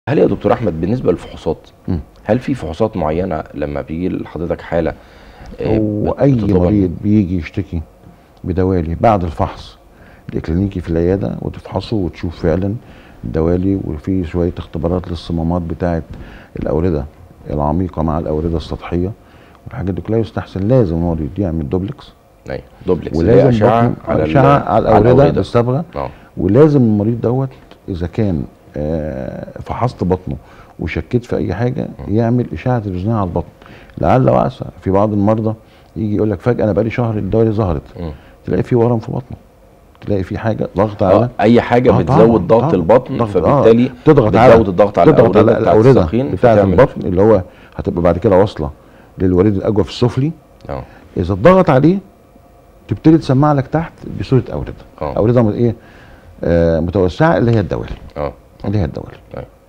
هل يا دكتور احمد بالنسبه للفحوصات مم. هل في فحوصات معينه لما بيجي لحضرتك حاله آه، هو بت- اي بتطلبها؟ مريض بيجي يشتكي بدوالي بعد الفحص الاكلينيكي في العياده وتفحصه وتشوف فعلا الدوالي وفي شويه اختبارات للصمامات بتاعه الاورده العميقه مع الاورده السطحيه والحاجات دي كلها يستحسن لازم المريض يعمل دوبلكس ايوه دوبلكس اللي هي ولازم اشعه بطنه- على ال- اشعه على الاورده بالصبغه اه ولازم المريض دوت اذا كان آه، فحصت بطنه وشكيت في اي حاجه يعمل اشعه تلفزيونيه على البطن لعل وعسى في بعض المرضى يجي يقول لك فجاه انا بقالي شهر الدوالي ظهرت مم. تلاقي في ورم في بطنه تلاقي في حاجه ضغط آه، على اي حاجه آه، بتزود طبعاً، ضغط طبعاً. البطن ضغط- فبالتالي آه، تضغط على بتزود الضغط على تضغط على الاورده بتاعت الاورده الساقين بتاعه فتعمل- البطن اللي هو هتبقى بعد كده واصله للوريد الاجوف السفلي اه اذا اتضغط عليه تبتدي تسمع لك تحت بصوره اورده اه اورده ايه آه متوسعه اللي هي الدوالي اه اللي هي الدوالي طيب